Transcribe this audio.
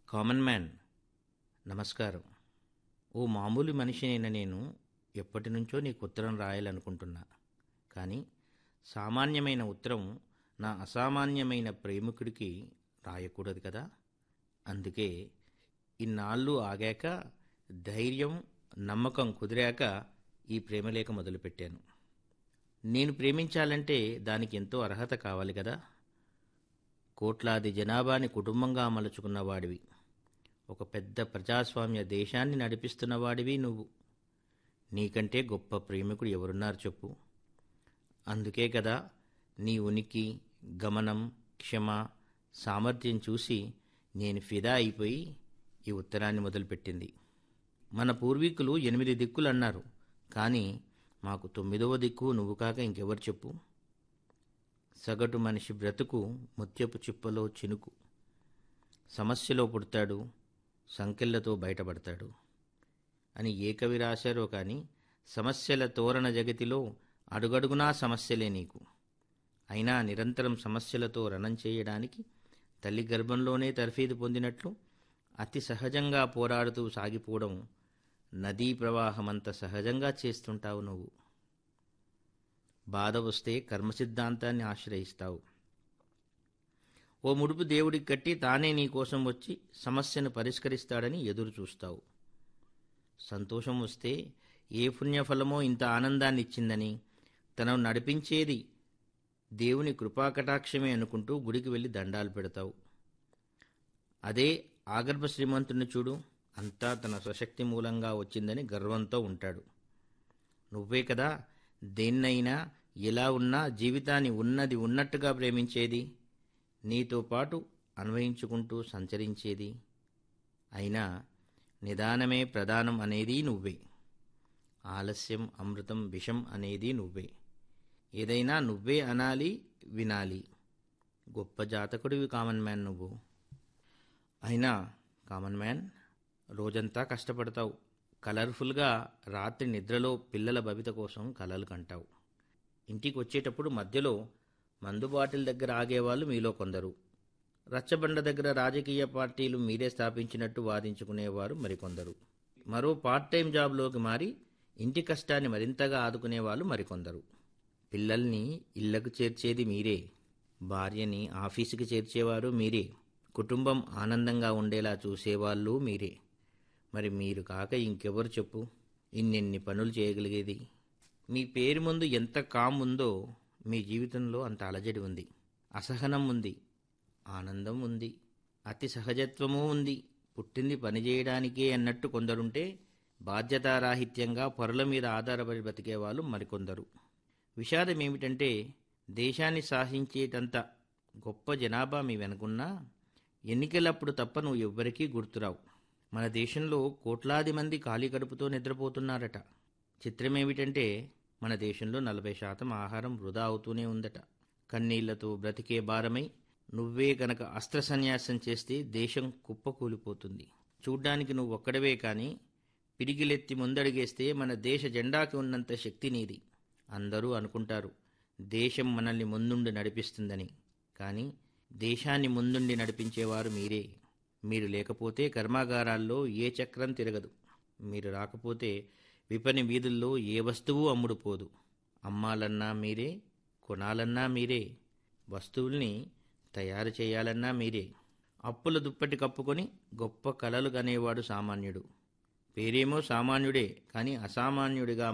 common man నమస్కారం ఓ మామూలు మనిషినైన నేను ఎప్పటి నుంచో నీకు ఉత్తరం రాయాలనుకుంటున్నా కానీ సామాన్యమైన ఉత్తరం నా అసామాన్యమైన ప్రేమికుడికి రాయకూడదు కదా అందుకే ఇన్నాళ్ళు ఆగాక ధైర్యం నమ్మకం కుదిరాక ఈ ప్రేమలేఖ మొదలుపెట్టాను నేను ప్రేమించాలంటే దానికి ఎంతో అర్హత కావాలి కదా కోట్లాది జనాభాని కుటుంబంగా మలుచుకున్న వాడివి ఒక పెద్ద ప్రజాస్వామ్య దేశాన్ని నడిపిస్తున్న వాడివి నువ్వు నీకంటే గొప్ప ప్రేమికుడు ఎవరున్నారు చెప్పు అందుకే కదా నీ ఉనికి గమనం క్షమ సామర్థ్యం చూసి నేను ఫిదా అయిపోయి ఈ ఉత్తరాన్ని మొదలుపెట్టింది మన పూర్వీకులు ఎనిమిది దిక్కులు అన్నారు కానీ మాకు తొమ్మిదవ దిక్కు నువ్వు కాక ఇంకెవరు చెప్పు సగటు మనిషి బ్రతుకు ముత్యపు చిప్పలో చినుకు సమస్యలో పుడతాడు సంకెళ్లతో బయటపడతాడు అని ఏ కవి రాశారో కానీ సమస్యల తోరణ జగతిలో అడుగడుగునా సమస్యలే నీకు అయినా నిరంతరం సమస్యలతో రణం చేయడానికి తల్లి గర్భంలోనే తర్ఫీదు పొందినట్లు అతి సహజంగా పోరాడుతూ సాగిపోవడం నదీ ప్రవాహమంత సహజంగా చేస్తుంటావు నువ్వు బాధ వస్తే కర్మ సిద్ధాంతాన్ని ఆశ్రయిస్తావు ఓ ముడుపు దేవుడికి కట్టి తానే నీ కోసం వచ్చి సమస్యను పరిష్కరిస్తాడని ఎదురు చూస్తావు సంతోషం వస్తే ఏ పుణ్యఫలమో ఇంత ఆనందాన్ని ఇచ్చిందని తనను నడిపించేది దేవుని కృపాకటాక్షమే అనుకుంటూ గుడికి వెళ్ళి దండాలు పెడతావు అదే ఆగర్భ శ్రీమంతుని చూడు అంతా తన స్వశక్తి మూలంగా వచ్చిందని గర్వంతో ఉంటాడు నువ్వే కదా దేన్నైనా ఎలా ఉన్నా జీవితాన్ని ఉన్నది ఉన్నట్టుగా ప్రేమించేది నీతో పాటు అన్వయించుకుంటూ సంచరించేది అయినా నిదానమే ప్రధానం అనేది నువ్వే ఆలస్యం అమృతం విషం అనేది నువ్వే ఏదైనా నువ్వే అనాలి వినాలి గొప్ప జాతకుడివి కామన్ మ్యాన్ నువ్వు అయినా కామన్ మ్యాన్ రోజంతా కష్టపడతావు కలర్ఫుల్గా రాత్రి నిద్రలో పిల్లల భవిత కోసం కలలు కంటావు ఇంటికి వచ్చేటప్పుడు మధ్యలో మందు బాటిల్ దగ్గర ఆగేవాళ్ళు మీలో కొందరు రచ్చబండ దగ్గర రాజకీయ పార్టీలు మీరే స్థాపించినట్టు వాదించుకునేవారు మరికొందరు మరో పార్ట్ టైం జాబ్లోకి మారి ఇంటి కష్టాన్ని మరింతగా ఆదుకునేవాళ్ళు మరికొందరు పిల్లల్ని ఇళ్లకు చేర్చేది మీరే భార్యని ఆఫీసుకి చేర్చేవారు మీరే కుటుంబం ఆనందంగా ఉండేలా చూసేవాళ్ళు మీరే మరి మీరు కాక ఇంకెవరు చెప్పు ఇన్నెన్ని పనులు చేయగలిగేది మీ పేరు ముందు ఎంత కామ్ ఉందో మీ జీవితంలో అంత అలజడి ఉంది అసహనం ఉంది ఆనందం ఉంది అతి సహజత్వము ఉంది పుట్టింది పనిచేయడానికే అన్నట్టు కొందరుంటే బాధ్యతారాహిత్యంగా పరుల మీద ఆధారపడి బతికేవాళ్ళు మరికొందరు విషాదం ఏమిటంటే దేశాన్ని శాసించేటంత గొప్ప జనాభా మీ వెనుకున్నా ఎన్నికలప్పుడు తప్ప నువ్వు ఎవ్వరికీ గుర్తురావు మన దేశంలో కోట్లాది మంది ఖాళీ కడుపుతో నిద్రపోతున్నారట చిత్రమేమిటంటే మన దేశంలో నలభై శాతం ఆహారం వృధా అవుతూనే ఉందట కన్నీళ్లతో బ్రతికే భారమై నువ్వే గనక అస్త్ర సన్యాసం చేస్తే దేశం కుప్పకూలిపోతుంది చూడ్డానికి నువ్వు ఒక్కడవే కానీ పిడిగిలెత్తి ముందడిగేస్తే మన దేశ జెండాకి ఉన్నంత శక్తి నీది అందరూ అనుకుంటారు దేశం మనల్ని ముందుండి నడిపిస్తుందని కానీ దేశాన్ని ముందుండి నడిపించేవారు మీరే మీరు లేకపోతే కర్మాగారాల్లో ఏ చక్రం తిరగదు మీరు రాకపోతే విపణి వీధుల్లో ఏ వస్తువు అమ్ముడుపోదు అమ్మాలన్నా మీరే కొనాలన్నా మీరే వస్తువుల్ని తయారు చేయాలన్నా మీరే అప్పుల దుప్పటి కప్పుకొని గొప్ప కలలు కనేవాడు సామాన్యుడు పేరేమో సామాన్యుడే కానీ అసామాన్యుడిగా